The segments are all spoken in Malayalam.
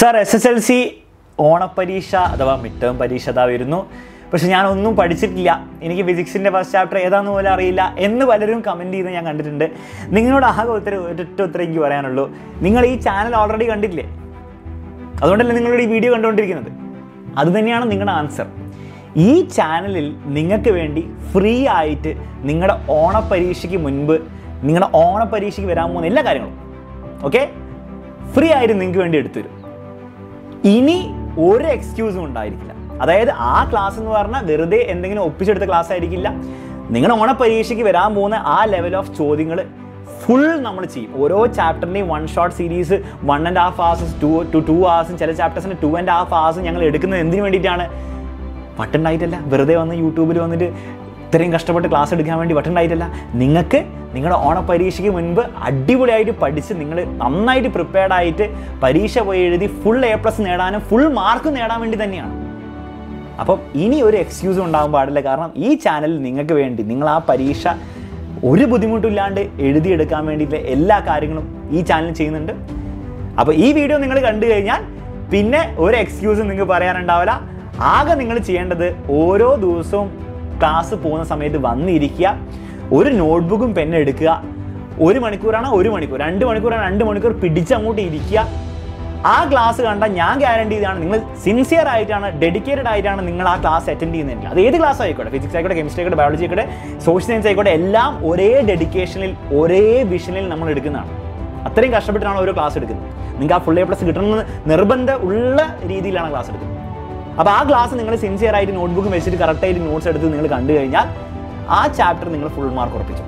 sir S S L C ഓണപ്പരീക്ഷ അഥവാ മിഡ് ടേം പരീക്ഷ അതാ വരുന്നു പക്ഷെ ഞാനൊന്നും പഠിച്ചിട്ടില്ല എനിക്ക് ഫിസിക്സിൻ്റെ ഫസ്റ്റ് ചാപ്റ്റർ ഏതാന്ന് പോലും അറിയില്ല എന്ന് പലരും കമൻറ്റ് ചെയ്ത് ഞാൻ കണ്ടിട്ടുണ്ട് നിങ്ങളോട് ആകെ ഉത്തരം ഒരൊറ്റ ഉത്തരം എനിക്ക് പറയാനുള്ളൂ നിങ്ങൾ ഈ ചാനൽ ഓൾറെഡി കണ്ടില്ലേ അതുകൊണ്ടല്ലേ നിങ്ങളുടെ ഈ വീഡിയോ കണ്ടുകൊണ്ടിരിക്കുന്നത് അത് തന്നെയാണ് നിങ്ങളുടെ ആൻസർ ഈ ചാനലിൽ നിങ്ങൾക്ക് വേണ്ടി ഫ്രീ ആയിട്ട് നിങ്ങളുടെ ഓണപ്പരീക്ഷയ്ക്ക് മുൻപ് നിങ്ങളുടെ ഓണപ്പരീക്ഷയ്ക്ക് വരാൻ പോകുന്ന എല്ലാ കാര്യങ്ങളും ഓക്കെ ഫ്രീ ആയിട്ട് നിങ്ങൾക്ക് വേണ്ടി എടുത്തു തരും ഇനി ഒരു എക്സ്ക്യൂസും ഉണ്ടായിരിക്കില്ല അതായത് ആ ക്ലാസ് എന്ന് പറഞ്ഞാൽ വെറുതെ എന്തെങ്കിലും ഒപ്പിച്ചെടുത്ത ക്ലാസ് ആയിരിക്കില്ല നിങ്ങളുടെ ഓണപ്പരീക്ഷയ്ക്ക് വരാൻ പോകുന്ന ആ ലെവൽ ഓഫ് ചോദ്യങ്ങൾ ഫുൾ നമ്മൾ ചെയ്യും ഓരോ ചാപ്റ്ററിൻ്റെയും one shot series one and half hours two two two hours ചില ചാപ്റ്റേഴ്സിന് ടു ആൻഡ് ഹാഫ് hours ഞങ്ങൾ എടുക്കുന്നത് എന്തിനു വേണ്ടിയിട്ടാണ് വട്ടുണ്ടായിട്ടല്ല വെറുതെ വന്ന് യൂട്യൂബിൽ വന്നിട്ട് ഇത്രയും കഷ്ടപ്പെട്ട് ക്ലാസ് എടുക്കാൻ വേണ്ടി വട്ടുണ്ടായിട്ടല്ല നിങ്ങൾക്ക് നിങ്ങളുടെ ഓണപ്പരീക്ഷയ്ക്ക് മുൻപ് അടിപൊളിയായിട്ട് പഠിച്ച് നിങ്ങൾ നന്നായിട്ട് പ്രിപ്പയർഡ് ആയിട്ട് പരീക്ഷ പോയി എഴുതി ഫുൾ എ പ്ലസ് നേടാനും ഫുൾ മാർക്ക് നേടാൻ വേണ്ടി തന്നെയാണ് അപ്പം ഇനി ഒരു എക്സ്ക്യൂസും ഉണ്ടാകാൻ പാടില്ല കാരണം ഈ ചാനലിൽ നിങ്ങൾക്ക് വേണ്ടി നിങ്ങൾ ആ പരീക്ഷ ഒരു ബുദ്ധിമുട്ടില്ലാണ്ട് എഴുതിയെടുക്കാൻ വേണ്ടിയിട്ട് എല്ലാ കാര്യങ്ങളും ഈ ചാനൽ ചെയ്യുന്നുണ്ട് അപ്പോൾ ഈ വീഡിയോ നിങ്ങൾ കണ്ടു കഴിഞ്ഞാൽ പിന്നെ ഒരു എക്സ്ക്യൂസും നിങ്ങൾക്ക് പറയാനുണ്ടാവില്ല ആകെ നിങ്ങൾ ചെയ്യേണ്ടത് ഓരോ ദിവസവും ക്ലാസ് പോകുന്ന സമയത്ത് വന്നിരിക്കുക ഒരു നോട്ട്ബുക്കും പെന്നും എടുക്കുക ഒരു മണിക്കൂറാണ് ഒരു മണിക്കൂർ രണ്ട് മണിക്കൂറാണ് രണ്ട് മണിക്കൂർ പിടിച്ച് അങ്ങോട്ട് ഇരിക്കുക ആ ക്ലാസ് കണ്ടാൽ ഞാൻ ഗ്യാരണ്ടി ചെയ്താണ് നിങ്ങൾ സിൻസിയർ ആയിട്ടാണ് ഡെഡിക്കേറ്റഡ് ആയിട്ടാണ് നിങ്ങൾ ആ ക്ലാസ് അറ്റൻഡ് ചെയ്യുന്നതെങ്കിൽ അത് ഏത് ക്ലാസ് ആയിക്കോട്ടെ ഫിസിക്സ് ആയിക്കോട്ടെ കെമിസ്ട്രി ആയിക്കോട്ടെ ബയോളജി ആയിക്കോട്ടെ സോഷ്യൽ സയൻസ് ആയിക്കോട്ടെ എല്ലാം ഒരേ ഡെഡിക്കേഷനിൽ ഒരേ വിഷനിൽ നമ്മൾ എടുക്കുന്നതാണ് അത്രയും കഷ്ടപ്പെട്ടിട്ടാണ് ഓരോ ക്ലാസ് എടുക്കുന്നത് നിങ്ങൾക്ക് ആ ഫുൾ എ പ്ലസ് കിട്ടണമെന്ന് നിർബന്ധം ഉള്ള രീതിയിലാണ് ക്ലാസ് എടുക്കുന്നത് അപ്പോൾ ആ ക്ലാസ് നിങ്ങൾ സിൻസിയർ ആയിട്ട് നോട്ട്ബുക്ക് വെച്ചിട്ട് കറക്റ്റായിട്ട് നോട്ട്സ് എടുത്ത് നിങ്ങൾ കണ്ടു കഴിഞ്ഞാൽ ആ ചാപ്റ്റർ നിങ്ങൾ ഫുൾ മാർക്ക് ഉറപ്പിച്ചു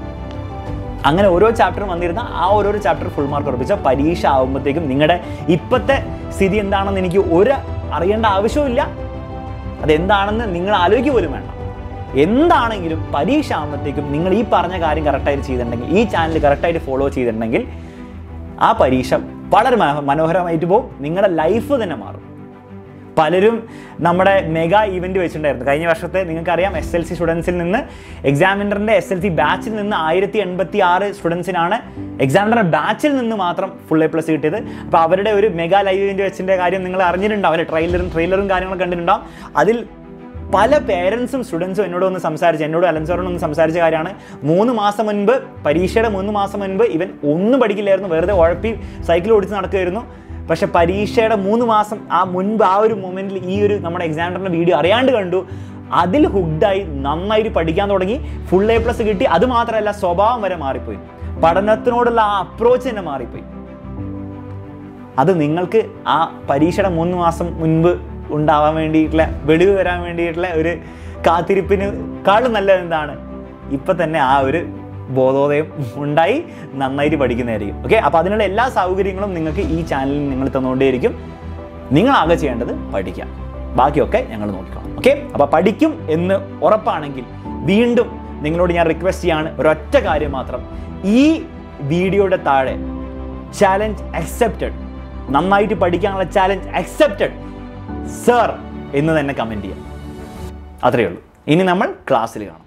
അങ്ങനെ ഓരോ ചാപ്റ്ററും വന്നിരുന്ന ആ ഓരോരോ ചാപ്റ്റർ ഫുൾ മാർക്ക് ഉറപ്പിച്ച പരീക്ഷ ആകുമ്പോഴത്തേക്കും നിങ്ങളുടെ ഇപ്പോഴത്തെ സ്ഥിതി എന്താണെന്ന് എനിക്ക് ഒരു അറിയേണ്ട ആവശ്യമില്ല അതെന്താണെന്ന് നിങ്ങൾ ആലോചിക്കുക പോലും വേണ്ട എന്താണെങ്കിലും പരീക്ഷ ആകുമ്പോഴത്തേക്കും നിങ്ങൾ ഈ പറഞ്ഞ കാര്യം കറക്റ്റായിട്ട് ചെയ്തിട്ടുണ്ടെങ്കിൽ ഈ ചാനൽ കറക്റ്റായിട്ട് ഫോളോ ചെയ്തിട്ടുണ്ടെങ്കിൽ ആ പരീക്ഷ വളരെ മനോ- മനോഹരമായിട്ട് പോകും നിങ്ങളുടെ ലൈഫ് തന്നെ മാറും പലരും നമ്മുടെ മെഗാ ഇവന്റ് വെച്ചിട്ടുണ്ടായിരുന്നു കഴിഞ്ഞ വർഷത്തെ നിങ്ങൾക്കറിയാം എസ് എൽ സി സ്റ്റുഡൻസിൽ നിന്ന് എക്സാമിനറിന്റെ എസ് എൽ സി ബാച്ചിൽ നിന്ന് ആയിരത്തി എൺപത്തി ആറ് സ്റ്റുഡൻസിനാണ് എക്സാമിനർ ബാച്ചിൽ നിന്ന് മാത്രം ഫുൾ എ പ്ലസ് കിട്ടിയത് അപ്പോൾ അവരുടെ ഒരു മെഗാ ലൈവ് ഇവന്റ് വെച്ചിൻ്റെ കാര്യം നിങ്ങൾ അറിഞ്ഞിട്ടുണ്ടാവും അല്ലെ ട്രെയിലറും ട്രെയിലറും കാര്യങ്ങളും കണ്ടിട്ടുണ്ടാവും അതിൽ പല പേരൻസും സ്റ്റുഡൻസും എന്നോട് ഒന്ന് സംസാരിച്ച് എന്നോട് അലൻസോറിനോട് ഒന്ന് സംസാരിച്ച കാര്യമാണ് മൂന്ന് മാസം മുൻപ് പരീക്ഷയുടെ മൂന്ന് മാസം മുൻപ് ഇവൻ ഒന്നും പഠിക്കില്ലായിരുന്നു വെറുതെ ഉഴപ്പി സൈക്കിൾ ഓടിച്ച് നടക്കുമായിരുന്നു പക്ഷെ പരീക്ഷയുടെ മൂന്ന് മാസം ആ മുൻപ് ആ ഒരു മൊമെന്റിൽ ഈ ഒരു നമ്മുടെ എക്സാമിനറിന്റെ വീഡിയോ അറിയാണ്ട് കണ്ടു അതിൽ ഹുഡായി നന്നായിട്ട് പഠിക്കാൻ തുടങ്ങി ഫുൾ എ പ്ലസ് കിട്ടി അത് മാത്രമല്ല സ്വഭാവം വരെ മാറിപ്പോയി പഠനത്തിനോടുള്ള ആ അപ്രോച്ച് തന്നെ മാറിപ്പോയി അത് നിങ്ങൾക്ക് ആ പരീക്ഷയുടെ മൂന്ന് മാസം മുൻപ് ഉണ്ടാവാൻ വേണ്ടിയിട്ടുള്ള വെളിവ് വരാൻ വേണ്ടിയിട്ടുള്ള ഒരു കാത്തിരിപ്പിനെക്കാളും നല്ലത് എന്താണ് ഇപ്പം തന്നെ ആ ഒരു ബോധോദയം ഉണ്ടായി നന്നായിട്ട് പഠിക്കുന്നതായിരിക്കും ഓക്കെ അപ്പോൾ അതിനുള്ള എല്ലാ സൗകര്യങ്ങളും നിങ്ങൾക്ക് ഈ ചാനലിൽ നിങ്ങൾ തന്നുകൊണ്ടേയിരിക്കും നിങ്ങൾ ആകെ ചെയ്യേണ്ടത് പഠിക്കാം ബാക്കിയൊക്കെ ഞങ്ങൾ നോക്കിക്കോളാം ഓക്കെ അപ്പോൾ പഠിക്കും എന്ന് ഉറപ്പാണെങ്കിൽ വീണ്ടും നിങ്ങളോട് ഞാൻ റിക്വസ്റ്റ് ചെയ്യാണ് ഒരൊറ്റ കാര്യം മാത്രം ഈ വീഡിയോയുടെ താഴെ ചാലഞ്ച് അക്സെപ്റ്റഡ് നന്നായിട്ട് പഠിക്കാനുള്ള ചാലഞ്ച് അക്സെപ്റ്റഡ് സർ എന്ന് തന്നെ കമൻറ്റ് ചെയ്യാം അത്രയേ ഉള്ളൂ ഇനി നമ്മൾ ക്ലാസ്സിൽ കാണാം